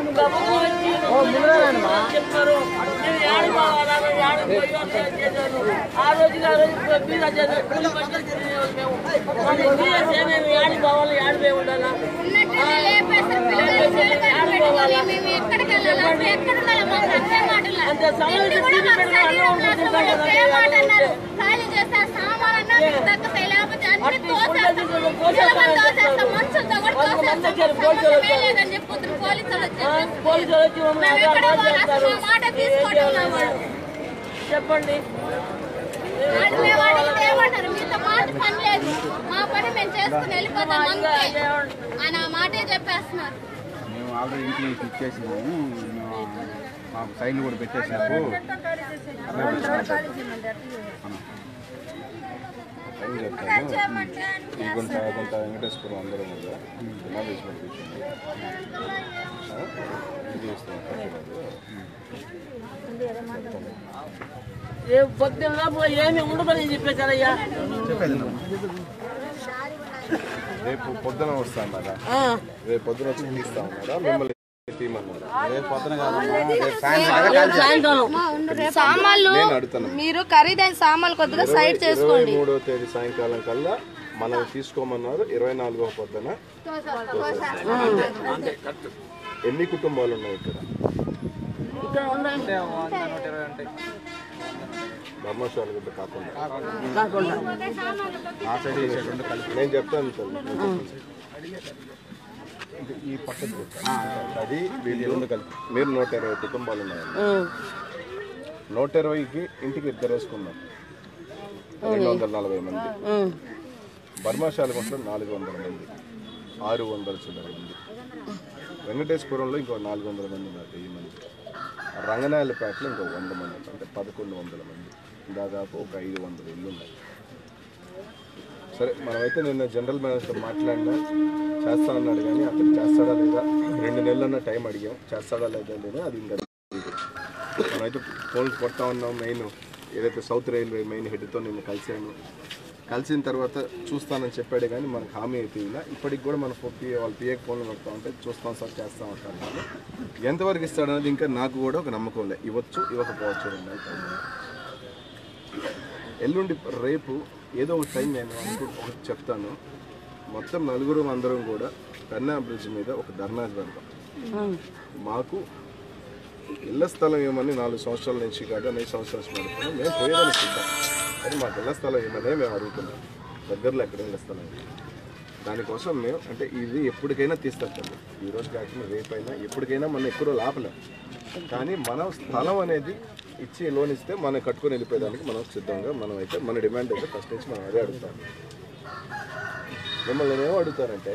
గబగబా వచ్చి చెప్పారు నేను యాడికి పోవాలా, నేను యాడికి పోయి వస్తానని చేశాను. ఆ రోజుకి ఆ రోజు బీదా చేశారు. కూలి పనులు తినేవాళ్ళు మేము. మరి బీదా చేయమేమి యాడికి పోవాలి, యాడికి పోయి ఉండాలా? ఉన్నట్టుండి లేపేస్తారు పిల్లలు చేలు కనిపెట్టుకొని మేము ఎక్కడికి వెళ్ళాలి అసలు ఎక్కడ ఉండాలి మాకు అర్థం మాటలు అంతే సమయం తిండి కూడా మాకు తిండి శరీరం పెట్టుకొని అసలు అన్నం వాళ్ళు ఒకే మాట అన్నారు ఖాళీ చేస్తారు సామాన్ అన్నా మీకు దక్కుతాయి లేకపోతే అన్ని అట్టి తోసేస్తాం గుడ్డలు పోసేస్తాం. నిలబడి తోసేస్తాం మనుషులతో కూడా వాళ్ళకి మంది తోసేస్తాం వచ్చారు, మాకు పోలీసులు సంబంధమే వచ్చారు. లేదని చెప్పుతున్నారు పోలీసులు ఆ, వచ్చారు పోలీసులు వచ్చి మమ్మల్ని మేము ఎక్కడ అక్కడ పోవాలి అసలు చేస్తారు. మా మాట ఏం తీసుకోవడం చేయాలి? లేదు. చెప్పండి వాళ్ళు మేము అడిగితే ఏమంటారు మీతో మాట పని లేదు మా పని మేము చేసుకుని వెళ్ళిపోతాం అంతే అని ఆ మాటే చెప్పేస్తున్నారు మేము ఆల్రెడీ ఇంటికి ఇచ్చేసినాము మేము మాకు సైన్లు కూడా పెట్టేసినాము సైన్ చెప్తాను ఈ గుంట గుంట వెంకటేశ్వరం అందరం కూడా డిమాండేషన్ కూర్చొని ఇది చేస్తాం ఏ పొద్దున్న పోయి ఏమి ఉండదని చెప్పేశారయ్యా రేపు పొద్దున వస్తాం కదా ఆ, రేపు పొద్దున వచ్చి తీస్తా ఉన్నారా మిమ్మల్ని తీయమన్నారు రేపు పొద్దున రేపు సాయంకాలం సామాన్లు నేను అడుగుతాను మీరు ఖరీదైన సామాన్లు కొద్దిగా సైడ్ చేసుకోండి ఇరవై మూడో తేదీ సాయంకాలం కల్లా మనం తీసుకోమన్నారు ఇరవై నాలుగో పొద్దున ఎన్ని కుటుంబాలు ఉన్నాయి ఇక్కడ ఇక్కడ ఉండండి ధర్మశాల గుడ్డ కాకుండా కాకుండా ఆ సైడ్ ఈ సైడ్ రెండు కలిపి నేను చెప్తాను తల్లి ఈ పక్కన అది వీళ్ళు రెండు కలిపి మీరు నూట ఇరవై కుటుంబాలు ఉన్నాయి ఆ, నూట ఇరవైకి ఇంటికి ఇద్దరు వేసుకున్నాం రెండు వందల నలభై మంది ఆ, బర్మాశాల గుంటలో నాలుగు వందల మంది ఆరు వందల చిల్లర మంది వెంకటేశ్వరంలో ఇంకో నాలుగు వందల మంది ఉన్నారు వెయ్యి మంది రంగనాయలపేటలో ఇంకో వంద మంది అంటే పదకొండు వందల మంది దాదాపు ఒక ఐదు వందల ఇల్లు ఉన్నాయి సరే మనమైతే నిన్న జనరల్ మేనేజర్తో మాట్లాడినా చేస్తా అన్నాడు కానీ అతను చేస్తాడా లేదా రెండు నెలలన్న టైం అడిగాం చేస్తాడా లేదా లేదా అది ఇంకా తెలియదు. మనమైతే ఫోన్ కొడతా ఉన్నాం మెయిన్ ఏదైతే సౌత్ రైల్వే మెయిన్ హెడ్తో నేను కలిసాను కలిసిన తర్వాత చూస్తానని చెప్పాడు కానీ మనకు హామీ అయితే ఇలా ఇప్పటికి కూడా మన పిఏ వాళ్ళ పిఏకి ఫోన్లు కొడతా ఉంటే చూస్తాం సార్ చేస్తాం అంటారు కానీ ఎంతవరకు ఇస్తాడనేది ఇంకా నాకు కూడా ఒక నమ్మకం లేదు ఇవ్వచ్చు ఇవ్వకపోవచ్చు రెండు నెలల టైం. ఎల్లుండి రేపు ఏదో ఒక టైం నేను అనుకు ఒకటి చెప్తాను మొత్తం నలుగురు అందరం కూడా పెన్నా బ్రిడ్జ్ మీద ఒక ధర్నా పెడతాం ఆ. మాకు ఇళ్ల స్థలం ఏమని నాలుగు సంవత్సరాల నుంచి కాదు అనేక సంవత్సరాల నుంచి అడుగుతున్నాం మేము పోయేదానికి సిద్ధం కానీ మాకు ఇళ్ల స్థలం ఏమనే మేము అడుగుతున్నాం దగ్గరలో ఎక్కడ ఇళ్ల స్థలం ఏమి? దానికోసం మేము అంటే ఇది ఎప్పటికైనా తీస్తాం ఈ రోజు కాకుండా రేపైనా ఎప్పటికైనా మనం ఎక్కువ లాపలేం కానీ మనం స్థలం అనేది ఇచ్చి లోన్ ఇస్తే మనం కట్టుకొని వెళ్ళిపోయేదానికి మనం సిద్ధంగా మనం అయితే మన డిమాండ్ అయితే ఫస్ట్ నుంచి మనం అదే అడుగుతాం మిమ్మల్ని ఏమో అడుగుతారంటే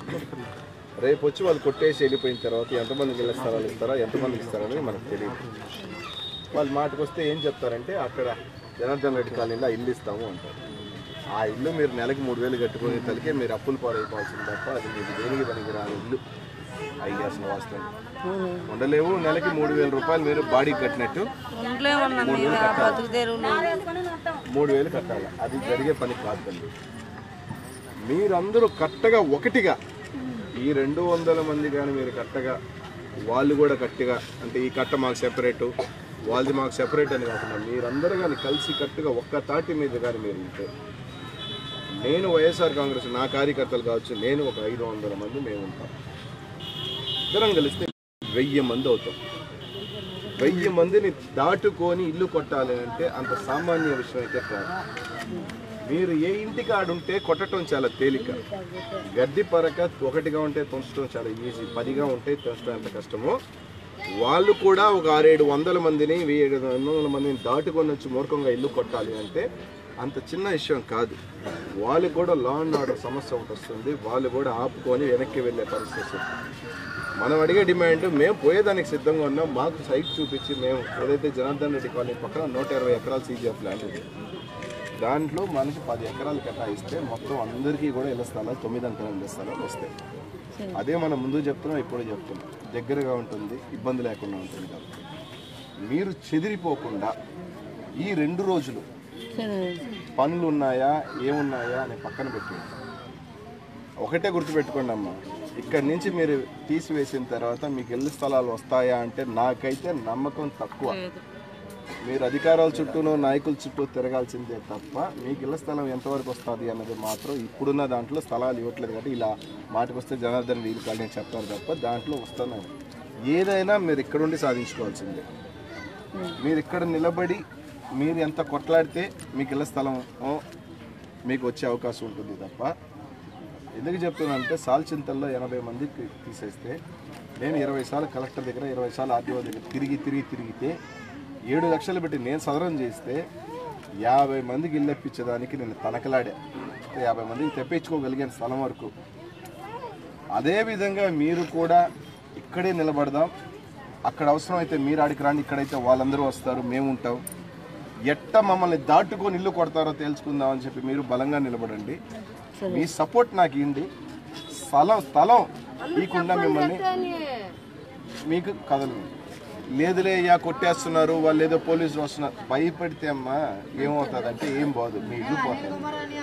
రేపు వచ్చి వాళ్ళు కొట్టేసి వెళ్ళిపోయిన తర్వాత ఎంతమందికి ఇళ్ళ స్థలాలు ఇస్తారా ఎంతమందికి ఇస్తారని మనకు తెలియదు వాళ్ళ మాటకు వస్తే ఏం చెప్తారంటే అక్కడ జనార్దన్ రెడ్డి కాలనీలో ఇల్లు ఇస్తాము అంటారు ఆ ఇల్లు మీరు నెలకి మూడు వేలు కట్టుకునే తలకే మీరు అప్పులు పాడైపోవాల్సింది తప్ప అది మీకు దేనికి పనికి రాని ఇల్లు అయ్యి అసలు వాస్తవం ఉండలేవు నెలకి మూడు వేల రూపాయలు మీరు బాడీ కట్టినట్టు మూడు వేలు కట్టాలి మూడు వేలు కట్టాలి అది జరిగే పని కాదు తల్లి మీరందరూ కట్టగా ఒకటిగా ఈ రెండు వందల మంది కానీ మీరు కట్టగా వాళ్ళు కూడా కట్టగా అంటే ఈ కట్ట మాకు సెపరేటు వాళ్ళది మాకు సెపరేట్ అని కాకుండా మీరందరూ కానీ కలిసి కట్టుగా ఒక్క తాటి మీద కానీ మీరు ఉంటే నేను వైఎస్ఆర్ కాంగ్రెస్ నా కార్యకర్తలు కావచ్చు నేను ఒక ఐదు వందల మంది మేము ఉంటాం ఇద్దరం కలిస్తే వెయ్యి మంది అవుతాం వెయ్యి మందిని దాటుకొని ఇల్లు కొట్టాలి అంటే అంత సామాన్య విషయం అయితే కాదు మీరు ఏ ఇంటికి ఆడుంటే కొట్టడం చాలా తేలిక గడ్డి పరక ఒకటిగా ఉంటే తుంచడం చాలా ఈజీ పదిగా ఉంటే తుంచడం ఎంత కష్టమో వాళ్ళు కూడా ఒక ఆరేడు వందల మందిని వెయ్యి ఏడు వందల మందిని దాటుకొని వచ్చి మూర్ఖంగా ఇల్లు కొట్టాలి అంటే అంత చిన్న విషయం కాదు వాళ్ళు కూడా లా అండ్ ఆర్డర్ సమస్య ఒకటి వస్తుంది వాళ్ళు కూడా ఆపుకొని వెనక్కి వెళ్ళే పరిస్థితి వస్తుంది మనం అడిగే డిమాండ్ మేము పోయేదానికి సిద్ధంగా ఉన్నాం మాకు సైట్ చూపించి మేము ఏదైతే జనార్దన్ రెడ్డి కాలనీ పక్కన నూట ఇరవై ఎకరాల సీజీఎఫ్ ల్యాండ్ ఉంది దాంట్లో మనకి పది ఎకరాలు కేటాయిస్తే మొత్తం అందరికీ కూడా ఇళ్ల స్థలాలు తొమ్మిది అంకణాల ఇళ్ల స్థలాలు వస్తాయి అదే మనం ముందు చెప్తున్నాం ఇప్పుడు చెప్తున్నాం దగ్గరగా ఉంటుంది ఇబ్బంది లేకుండా ఉంటుంది కాబట్టి మీరు చెదిరిపోకుండా ఈ రెండు రోజులు పనులు ఉన్నాయా ఏమున్నాయా అని పక్కన పెట్టి ఒకటే గుర్తుపెట్టుకోండి అమ్మా ఇక్కడి నుంచి మీరు తీసివేసిన తర్వాత మీకు ఇల్లు స్థలాలు వస్తాయా అంటే నాకైతే నమ్మకం తక్కువ మీరు అధికారాల చుట్టూనో నాయకుల చుట్టూ తిరగాల్సిందే తప్ప మీకు ఇళ్ల స్థలం ఎంతవరకు వస్తుంది అన్నది మాత్రం ఇప్పుడున్న దాంట్లో స్థలాలు ఇవ్వట్లేదు కాబట్టి ఇలా మాటకు వస్తే జనార్దన్ వీలు కాదు అని చెప్తారు తప్ప దాంట్లో వస్తున్నాయి ఏదైనా మీరు ఇక్కడుండి సాధించుకోవాల్సిందే మీరు ఇక్కడ నిలబడి మీరు ఎంత కొట్లాడితే మీకు ఇళ్ల స్థలం ఓ, మీకు వచ్చే అవకాశం ఉంటుంది తప్ప ఎందుకు చెప్తున్నానంటే సాల్చింతల్లో ఎనభై మందికి తీసేస్తే నేను ఇరవై సార్లు కలెక్టర్ దగ్గర ఇరవై సార్లు ఆర్టీఓ దగ్గర తిరిగి తిరిగి తిరిగితే ఏడు లక్షలు పెట్టి నేను సదరం చేస్తే యాభై మందికి ఇల్లు ఇప్పించడానికి నేను తనకలాడా యాభై మందికి తెప్పించుకోగలిగాను స్థలం వరకు అదేవిధంగా మీరు కూడా ఇక్కడే నిలబడదాం అక్కడ అవసరమైతే మీరు ఆడికి రాండి ఇక్కడైతే వాళ్ళందరూ వస్తారు మేము ఉంటాం ఎట్ట మమ్మల్ని దాటుకొని ఇల్లు కొడతారో తేల్చుకుందాం అని చెప్పి మీరు బలంగా నిలబడండి మీ సపోర్ట్ నాకు ఇవ్వండి స్థలం స్థలం ఈకుండా మిమ్మల్ని మీకు కథలు లేదులే అయ్యా కొట్టేస్తున్నారు వాళ్ళు ఏదో పోలీసులు వస్తున్నారు భయపెడితే అమ్మా ఏమవుతుందంటే ఏం పోదు మీ ఇల్లు పోతుంది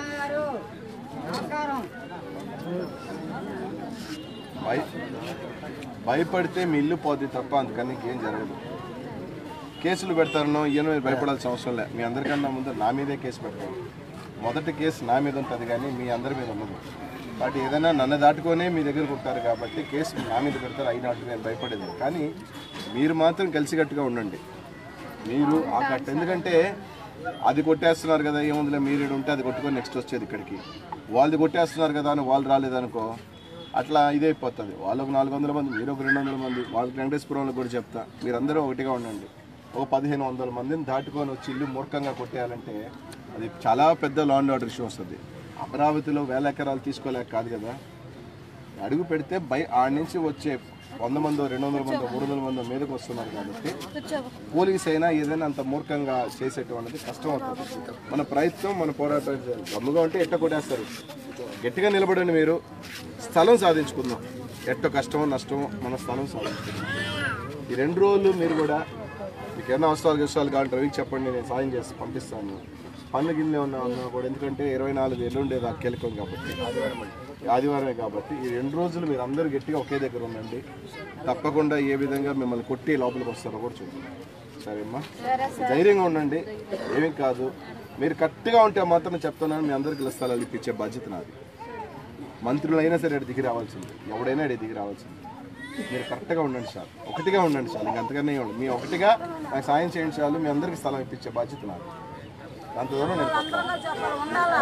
భయ భయపడితే మీ ఇల్లు పోద్ది తప్ప అందుకని ఏం జరగదు కేసులు పెడతారనో ఈయన మీరు భయపడాల్సిన అవసరం లే మీ అందరికన్నా ముందు నా మీదే కేసు పెడతాను మొదటి కేసు నా మీద ఉంటుంది కానీ మీ అందరి మీద ఉండదు కాబట్టి ఏదైనా నన్ను దాటుకొనే మీ దగ్గర కొట్టారు కాబట్టి కేసు నా మీద పెడతారు అయినట్టు నేను భయపడేది కానీ మీరు మాత్రం కలిసికట్టుగా ఉండండి మీరు ఆ కట్ట ఎందుకంటే అది కొట్టేస్తున్నారు కదా ఏముందిలే మీరు ఈడ ఉంటే అది కొట్టుకొని నెక్స్ట్ వచ్చేది ఇక్కడికి వాళ్ళది కొట్టేస్తున్నారు కదా అని వాళ్ళు రాలేదనుకో అట్లా ఇదైపోతుంది వాళ్ళు ఒక నాలుగు వందల మంది మీరు ఒక రెండు వందల మంది వాళ్ళకి వెంకటేశ్వరంలో కూడా చెప్తా మీరందరూ ఒకటిగా ఉండండి ఒక పదిహేను వందల మందిని దాటుకొని వచ్చి ఇల్లు మూర్ఖంగా కొట్టేయాలంటే అది చాలా పెద్ద లా అండ్ ఆర్డర్ ఇష్యూ వస్తుంది అమరావతిలో వేల ఎకరాలు తీసుకోలేక కాదు కదా అడుగు పెడితే బై ఆడ నుంచి వచ్చే వంద మందో రెండు వందల మందో మూడు వందల మందో మీదకి వస్తున్నారు కాబట్టి పోలీస్ అయినా ఏదైనా అంత మూర్ఖంగా చేసేటువంటిది కష్టం అవుతుంది మన ప్రయత్నం మన పోరాటం చేయాలి గమ్ముగా ఉంటే ఎట్ట కొట్టేస్తారు గట్టిగా నిలబడండి మీరు స్థలం సాధించుకుందాం ఎట్ట కష్టమో నష్టమో మన స్థలం సాధించుకుందాం ఈ రెండు రోజులు మీరు కూడా మీకు ఏమైనా అవసరాలు అవసరాలు కావాలంటే రవికి చెప్పండి నేను సాయం చేసి పంపిస్తాను పనుల గిన్నె ఉన్నా ఉన్నా కూడా ఎందుకంటే ఇరవై నాలుగు ఎల్లుండేది ఆ కీలకం కాబట్టి ఆదివారమే కాబట్టి ఈ రెండు రోజులు మీరు అందరూ గట్టిగా ఒకే దగ్గర ఉండండి తప్పకుండా ఏ విధంగా మిమ్మల్ని కొట్టి లోపలికి వస్తారో కూడా చూద్దాం సరేమ్మా ధైర్యంగా ఉండండి ఏమీ కాదు మీరు కరెక్ట్గా ఉంటే మాత్రం చెప్తున్నాను మీ అందరికి ఇళ్ళ స్థలాలు ఇప్పించే బాధ్యత నాది మంత్రులు అయినా సరే ఇటు దిగి రావాల్సింది ఎవడైనా ఇటు దిగి రావాల్సింది మీరు కరెక్ట్గా ఉండండి చాలు ఒకటిగా ఉండండి చాలు ఇంకా అంతకన్నా ఏమి ఉండదు. మీ ఒకటిగా నాకు సాయం చేయండి చాలు మీ అందరికి స్థలం ఇప్పించే బాధ్యత నాది అంత దూరం నేను కొట్టాను.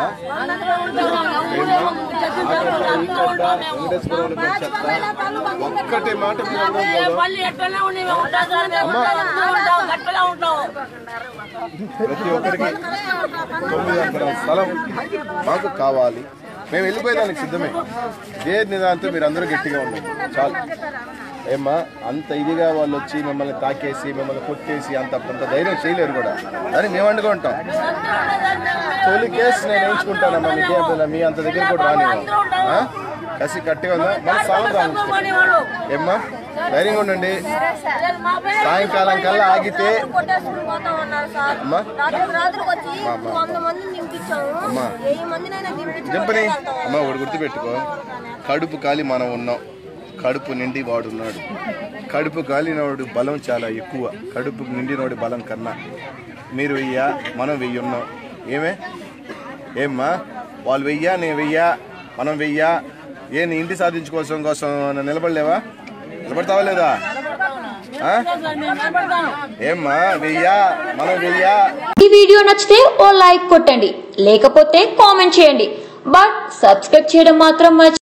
వెంకటేశ్వరంలో కూడా చెప్తా. ఒక్కటి మాట మీరు అందరూ పోదాం. మళ్ళీ ఎట్లనే ఉండి మేము ఉంటాం సార్, మేము ఉంటాం, గట్టిగా ఉంటాం ప్రతి ఒక్కరికి తొమ్మిది ఎకరాల స్థలం మాకు కావాలి మేము వెళ్ళిపోయేదానికి సిద్ధమే ఇదే నిదానంతో మీరు అందరూ గట్టిగా ఉండండి చాలు ఏమ్మా అంత ఇదిగా వాళ్ళు వచ్చి మిమ్మల్ని తాకేసి మిమ్మల్ని కొట్టేసి అంత అంత ధైర్యం చేయలేరు కూడా అని మేము అండుగా ఉంటాం తొలి కేసు నేను వేయించుకుంటానమ్మా మీకే అర్థం మీ అంత దగ్గర కూడా రానివ్వం కసి కట్టిగా ఉందా మన స్థలం రాని ఏమ్మా ధైర్యంగా ఉండండి సాయంకాలం కల్లా ఆగితే కొట్టేసుకుని పోతా ఉన్నారు సార్ అమ్మా రాత్రికి రాత్రికి వచ్చి వంద మందిని దింపించాము అమ్మా. వెయ్యి మందినైనా దింపించి దింపని అమ్మ ఒకటి గుర్తుపెట్టుకో కడుపు కాలి మనం ఉన్నాం కడుపు నిండి వాడున్నాడు కడుపు కాలినవాడు బలం చాలా ఎక్కువ కడుపు నిండినవాడి బలం కన్నా మీరు వెయ్యా మనం వెయ్యి ఉన్నాం ఏమే ఏమ్మా వాళ్ళు వెయ్యా నేను వెయ్యా మనం వెయ్యా ఏ నీ ఇంటి సాధించుకోసం కోసం నిలబడలేవా నిలబడతావా లేదా ఆ? ఏమ్మా వెయ్యా మనం వెయ్యా ఈ వీడియో నచ్చితే ఓ లైక్ కొట్టండి లేకపోతే కామెంట్ చేయండి బట్ సబ్స్క్రైబ్ చేయడం మాత్రం మర్చి